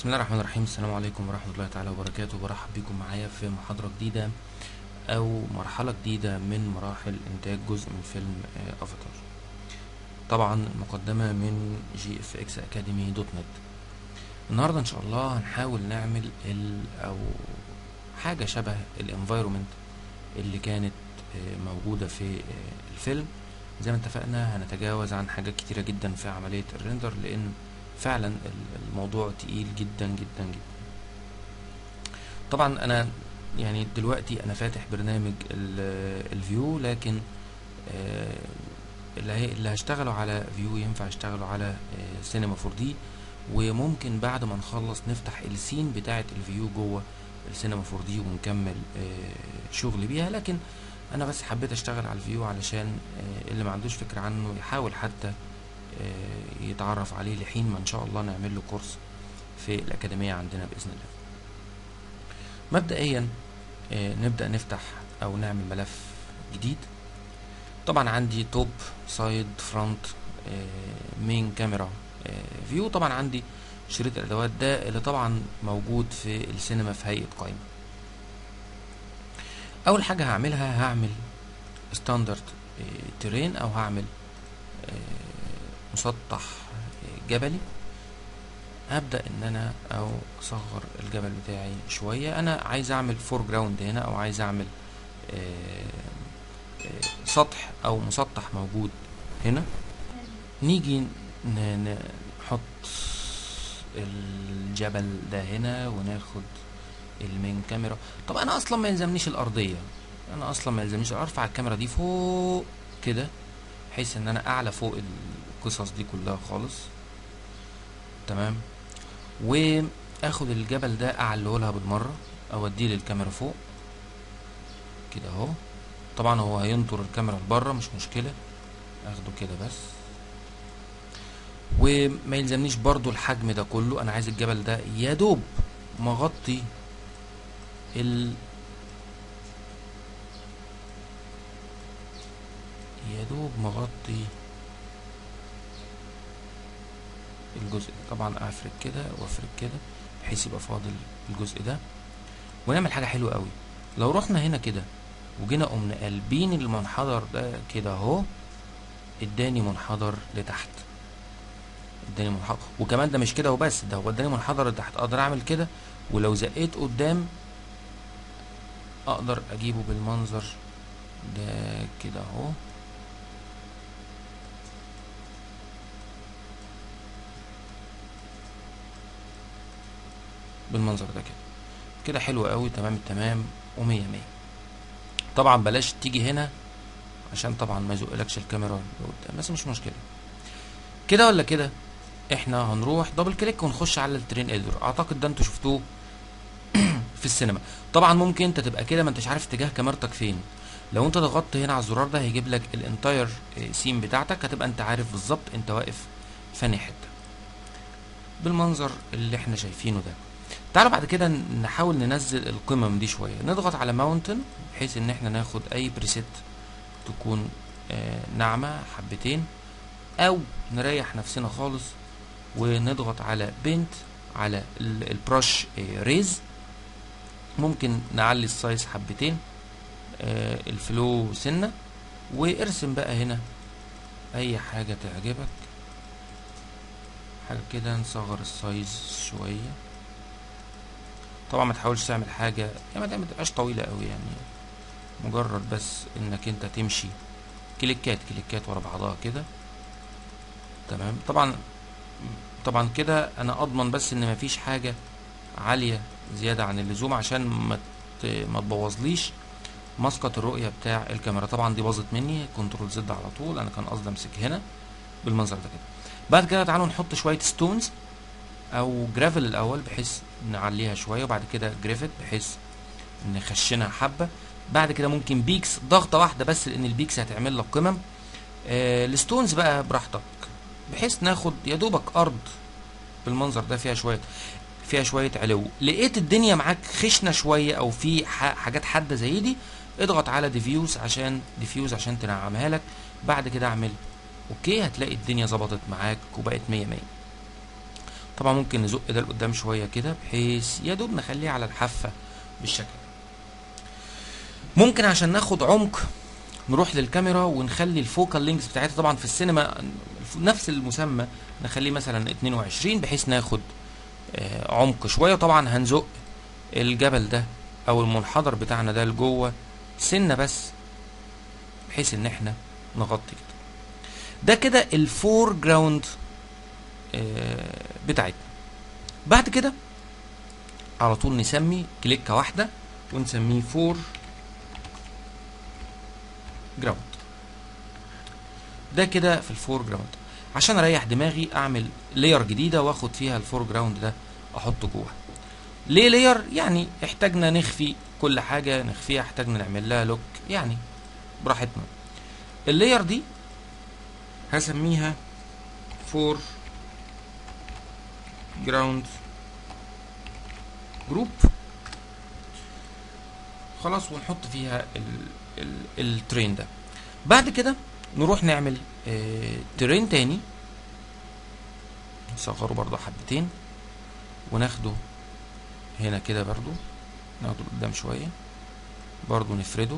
بسم الله الرحمن الرحيم السلام عليكم ورحمة الله تعالى وبركاته برحب بكم معايا في محاضرة جديدة أو مرحلة جديدة من مراحل إنتاج جزء من فيلم آه، أفاتار طبعا مقدمة من جي اف اكس اكاديمي دوت نت النهاردة إن شاء الله هنحاول نعمل ال أو حاجة شبه الانفايرومنت اللي كانت آه، موجودة في آه، الفيلم زي ما اتفقنا هنتجاوز عن حاجات كتيرة جدا في عملية الريندر لأن فعلا ال- الموضوع تقيل جدا جدا جدا طبعا انا يعني دلوقتي انا فاتح برنامج ال- الفيو لكن آه، اللي هي- اللي هشتغله على فيو ينفع اشتغله على آه، سينما 4 دي وممكن بعد ما نخلص نفتح السين بتاعه الفيو جوه السينما 4 دي ونكمل آه، شغل بيها لكن انا بس حبيت اشتغل على الفيو علشان آه، اللي ما عندوش فكرة عنه يحاول حتى آه، يتعرف عليه لحين ما ان شاء الله نعمل له كورس في الأكاديمية عندنا بإذن الله مبدئيا آه، نبدأ نفتح أو نعمل ملف جديد طبعا عندي توب سايد فرونت مين كاميرا فيو طبعا عندي شريط الأدوات ده اللي طبعا موجود في السينما في هيئة قائمة أول حاجة هعملها هعمل ستاندرد ترين أو هعمل آه، مسطح جبلي هبدأ ان انا او اصغر الجبل بتاعي شوية انا عايز اعمل فور جراوند هنا او عايز اعمل آه، آه، سطح او مسطح موجود هنا نيجي ن- ن- نحط الجبل ده هنا وناخد المين كاميرا طب انا اصلا ما يلزمنيش الارضية انا اصلا ما يلزمنيش ارفع الكاميرا دي فوق كده بحيث ان انا اعلى فوق القصص دي كلها خالص تمام واخد الجبل ده اعليه لها بالمره اوديه للكاميرا فوق كده اهو طبعا هو هينطر الكاميرا لبره مش مشكله اخده كده بس وما يلزمنيش برضو الحجم ده كله انا عايز الجبل ده يا دوب مغطي ال يا دوب مغطي الجزء ده. طبعا افرد كده وافرد كده بحيث يبقى فاضل الجزء ده ونعمل حاجه حلوه قوي لو رحنا هنا كده وجينا قمنا قلبين المنحدر ده كده اهو اداني منحدر لتحت اداني منحدر وكمان ده مش كده وبس ده هو اداني منحدر لتحت اقدر اعمل كده ولو زقيت قدام اقدر اجيبه بالمنظر ده كده اهو بالمنظر ده كده كده حلو قوي تمام التمام ومية مية طبعا بلاش تيجي هنا عشان طبعا ما يزقلكش الكاميرا لقدام بس مش مشكله كده ولا كده احنا هنروح دبل كليك ونخش على الترين اديتور اعتقد ده انتوا شفتوه في السينما طبعا ممكن انت تبقى كده ما انتش عارف اتجاه كاميرتك فين لو انت ضغطت هنا على الزرار ده هيجيب لك الانتاير سين بتاعتك هتبقى انت عارف بالظبط انت واقف في انهي حته بالمنظر اللي احنا شايفينه ده تعالوا بعد كده نحاول ننزل القمم دي شويه نضغط على ماونتن بحيث ان احنا ناخد اي بريسيت تكون آه ناعمه حبتين او نريح نفسنا خالص ونضغط على بنت على ال- البرش آه ريز ممكن نعلي السايز حبتين آه الفلو سنه وارسم بقى هنا اي حاجه تعجبك حاجه كده نصغر السايز شويه طبعا ما تحاولش تعمل حاجه يعني ما ما تبقاش طويله قوي يعني مجرد بس انك انت تمشي كليكات كليكات ورا بعضها كده تمام طبعا طبعا كده انا اضمن بس ان مفيش حاجه عاليه زياده عن اللزوم عشان ما ت- ما تبوظليش مسقط الرؤيه بتاع الكاميرا طبعا دي باظت مني كنترول زد على طول انا كان قصدي امسك هنا بالمنظر ده كده بعد كده تعالوا نحط شويه ستونز او جرافل الاول بحيث نعليها شويه وبعد كده جريفت بحيث نخشنها حبه بعد كده ممكن بيكس ضغطه واحده بس لان البيكس هتعمل لك قمم آه الستونز بقى براحتك بحيث ناخد يا دوبك ارض بالمنظر ده فيها شويه فيها شويه علو لقيت الدنيا معاك خشنه شويه او في ح- حاجات حاده زي دي اضغط على ديفيوز عشان ديفيوز عشان تنعمها لك بعد كده اعمل اوكي هتلاقي الدنيا ظبطت معاك وبقت مية مية طبعا ممكن نزق ده لقدام شويه كده بحيث يا دوب نخليه على الحافه بالشكل ده ممكن عشان ناخد عمق نروح للكاميرا ونخلي الفوكال لينكس بتاعتها طبعا في السينما نفس المسمى نخليه مثلا 22 بحيث ناخد آه، عمق شويه طبعا هنزق الجبل ده او المنحدر بتاعنا ده لجوه سنه بس بحيث ان احنا نغطي كده ده كده الفور جراوند بتاعتنا بعد كده على طول نسمي كليكه واحده ونسميه فور جراوند ده كده في الفور جراوند عشان اريح دماغي اعمل لاير جديده واخد فيها الفور جراوند ده احطه جوه ليه لاير يعني احتاجنا نخفي كل حاجه نخفيها احتاجنا نعمل لها لوك يعني براحتنا اللاير دي هسميها فور جراوند جروب خلاص ونحط فيها ال ال الترين ده بعد كده نروح نعمل اه ترين تاني نصغره برضو حبتين وناخده هنا كده برضو ناخده قدام شوية برضو نفرده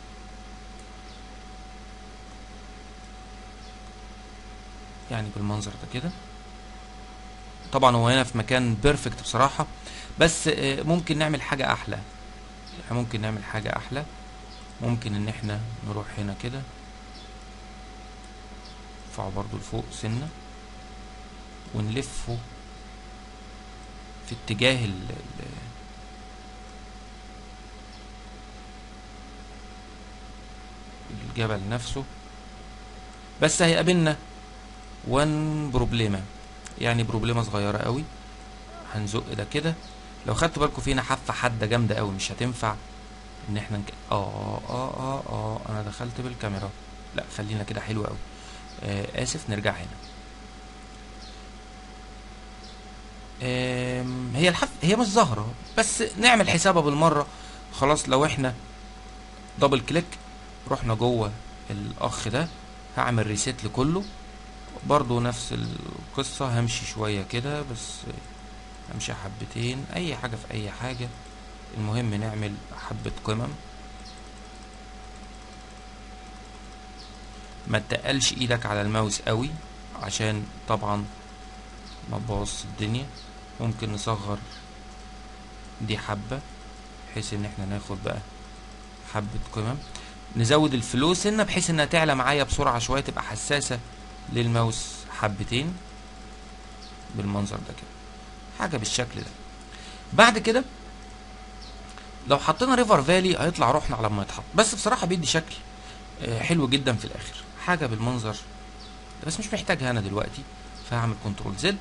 يعني بالمنظر ده كده طبعا هو هنا في مكان بيرفكت بصراحة بس اه ممكن نعمل حاجة احلى يعني ممكن نعمل حاجة احلى ممكن ان احنا نروح هنا كده نرفعه برضو لفوق سنة ونلفه في اتجاه ال ال الجبل نفسه بس هيقابلنا وان بروبليمة يعني بروبليمة صغيرة قوي هنزق ده كده لو خدتوا بالكم فينا حافة حادة جامدة قوي مش هتنفع ان احنا نك... اه اه اه اه انا دخلت بالكاميرا لا خلينا كده حلو قوي آه اسف نرجع هنا آم، هي الحف هي مش ظاهرة بس نعمل حسابها بالمرة خلاص لو احنا دبل كليك رحنا جوه الاخ ده هعمل ريسيت لكله برضو نفس القصة همشي شوية كده بس همشي حبتين اي حاجة في اي حاجة المهم نعمل حبة قمم ما تقلش ايدك على الماوس قوي عشان طبعا ما تبوظ الدنيا ممكن نصغر دي حبة بحيث ان احنا ناخد بقى حبة قمم نزود الفلو سنة بحيث انها تعلى معايا بسرعة شوية تبقى حساسة للماوس حبتين بالمنظر ده كده حاجة بالشكل ده بعد كده لو حطينا ريفر فالي هيطلع روحنا على ما يتحط بس بصراحة بيدي شكل آه، حلو جدا في الاخر حاجة بالمنظر ده بس مش محتاجها انا دلوقتي فهعمل كنترول زد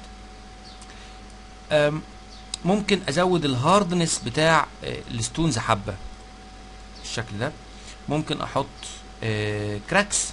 ممكن ازود الهاردنس بتاع آه، الستونز حبة بالشكل ده ممكن احط آه، كراكس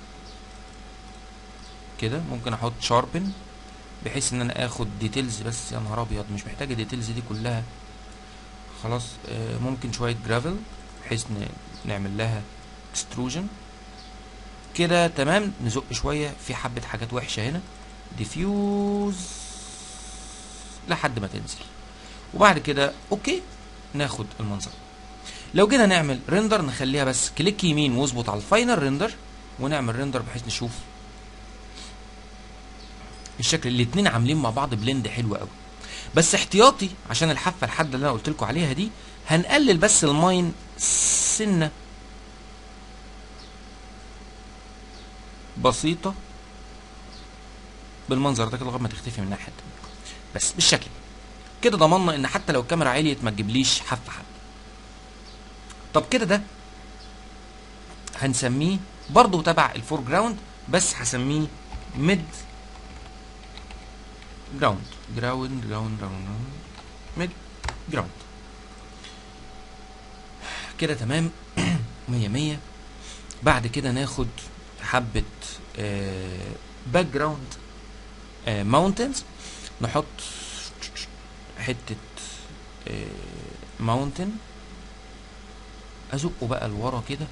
كده ممكن احط شاربن بحيث ان انا اخد ديتيلز بس يا نهار ابيض مش محتاج الديتيلز دي كلها خلاص آه، ممكن شوية جرافل بحيث ن- نعمل لها اكستروجن كده تمام نزق شوية في حبة حاجات وحشة هنا ديفيوز لحد ما تنزل وبعد كده اوكي ناخد المنظر لو جينا نعمل ريندر نخليها بس كليك يمين واظبط على الفاينل ريندر ونعمل ريندر بحيث نشوف الشكل الاتنين عاملين مع بعض بلند حلو قوي بس احتياطي عشان الحافه الحاده اللي انا قلت لكم عليها دي هنقلل بس الماين سنه بسيطه بالمنظر ده كده لغايه ما تختفي من الناحيه التانيه بس بالشكل ده. كده ضمننا ان حتى لو الكاميرا عليت ما تجيبليش حافه حد طب كده ده هنسميه برضه تبع الفور جراوند بس هسميه ميد جراوند جراوند جراوند جراوند ميد جراوند كده تمام مية مية بعد كده ناخد حبة باك جراوند ماونتنز نحط حتة ماونتن ازقه بقى لورا كده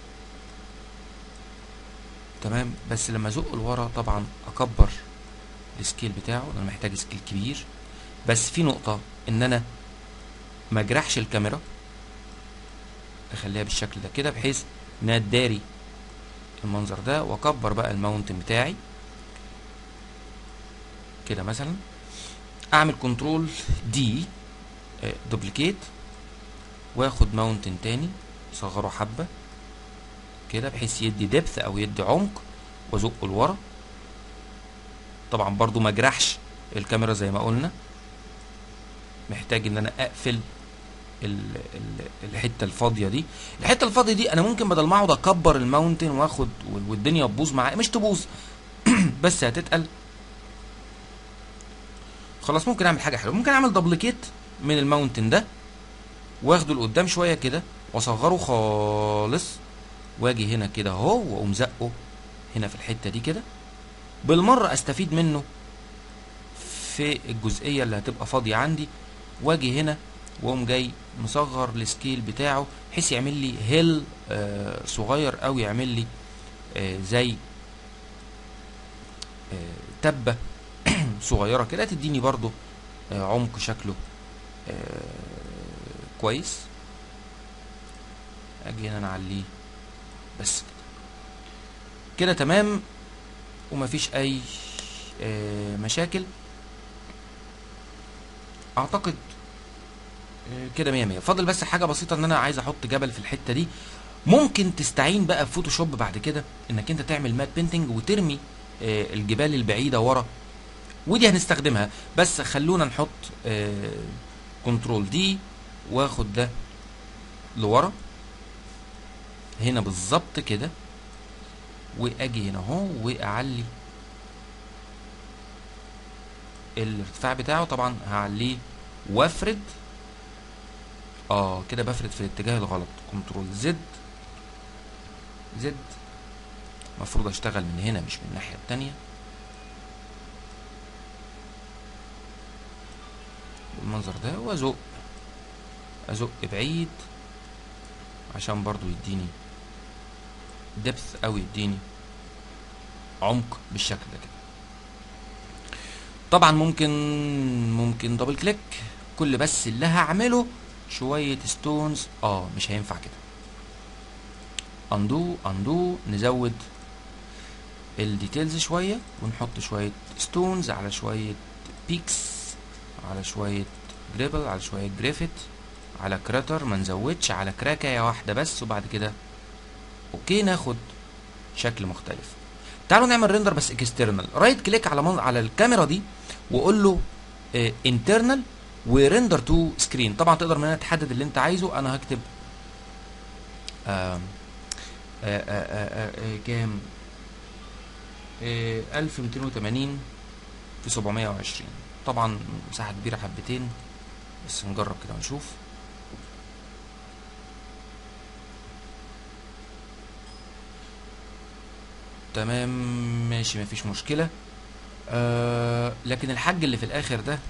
تمام بس لما ازقه لورا طبعا اكبر السكيل بتاعه انا محتاج سكيل كبير بس في نقطة ان انا ما اجرحش الكاميرا اخليها بالشكل ده كده بحيث انها تداري المنظر ده واكبر بقى الماونتن بتاعي كده مثلا اعمل كنترول دي دوبليكيت واخد ماونتن تاني صغره حبه كده بحيث يدي دبث او يدي عمق وازقه لورا طبعا برضو ما اجرحش الكاميرا زي ما قلنا محتاج ان انا اقفل ال ال الحته الفاضيه دي الحته الفاضيه دي انا ممكن بدل ما اقعد اكبر الماونتن واخد والدنيا تبوظ معايا مش تبوظ بس هتتقل خلاص ممكن اعمل حاجه حلوه ممكن اعمل دبليكيت من الماونتن ده واخده لقدام شويه كده واصغره خالص واجي هنا كده اهو واقوم زقه هنا في الحته دي كده بالمره استفيد منه في الجزئيه اللي هتبقى فاضيه عندي واجي هنا واقوم جاي مصغر السكيل بتاعه بحيث يعمل لي هيل آه صغير او يعمل لي آه زي آه تبه صغيره كده تديني برضو آه عمق شكله آه كويس اجي هنا نعليه بس كده كده تمام ومفيش اي آه مشاكل اعتقد آه كده مية مية فاضل بس حاجه بسيطه ان انا عايز احط جبل في الحته دي ممكن تستعين بقى بفوتوشوب بعد كده انك انت تعمل مات بينتنج وترمي آه الجبال البعيده ورا ودي هنستخدمها بس خلونا نحط كنترول دي واخد ده لورا هنا بالظبط كده واجي هنا اهو واعلي الارتفاع بتاعه طبعا هعليه وافرد اه كده بفرد في الاتجاه الغلط كنترول زد زد المفروض اشتغل من هنا مش من الناحيه التانيه بالمنظر ده وازق ازق بعيد عشان برضو يديني دبث او يديني عمق بالشكل ده كده طبعا ممكن ممكن دبل كليك كل بس اللي هعمله شوية ستونز اه مش هينفع كده اندو اندو نزود الديتيلز شوية ونحط شوية ستونز على شوية بيكس على شوية جريبل على شوية جريفت على كراتر ما نزودش على كراكاية واحدة بس وبعد كده اوكي ناخد شكل مختلف تعالوا نعمل ريندر بس اكسترنال رايت كليك على من... على الكاميرا دي وقول له انترنال وريندر تو سكرين طبعا تقدر من هنا تحدد اللي انت عايزه انا هكتب آه آه آه آه كام آه 1280 في 720 طبعا مساحة كبيرة حبتين بس نجرب كده ونشوف تمام ماشي مفيش مشكلة آه لكن الحج اللي في الاخر ده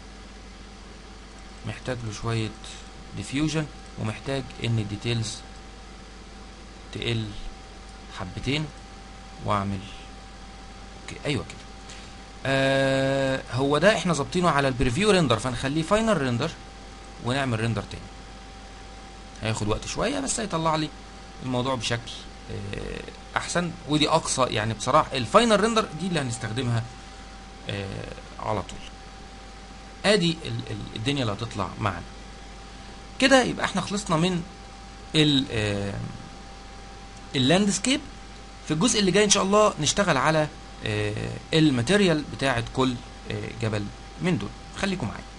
محتاج له شوية ديفيوجن ومحتاج ان الديتيلز تقل حبتين واعمل اوكي ايوه كده آه هو ده احنا ظابطينه على البريفيو ريندر فنخليه فاينل ريندر ونعمل ريندر تاني هياخد وقت شويه بس هيطلع لي الموضوع بشكل آه احسن ودي اقصى يعني بصراحه الفاينل ريندر دي اللي هنستخدمها آه على طول ادي ال ال الدنيا اللي هتطلع معانا كده يبقى احنا خلصنا من ال آه اللاندسكيب في الجزء اللي جاي ان شاء الله نشتغل على آه الماتيريال بتاعه كل آه جبل من دول خليكم معايا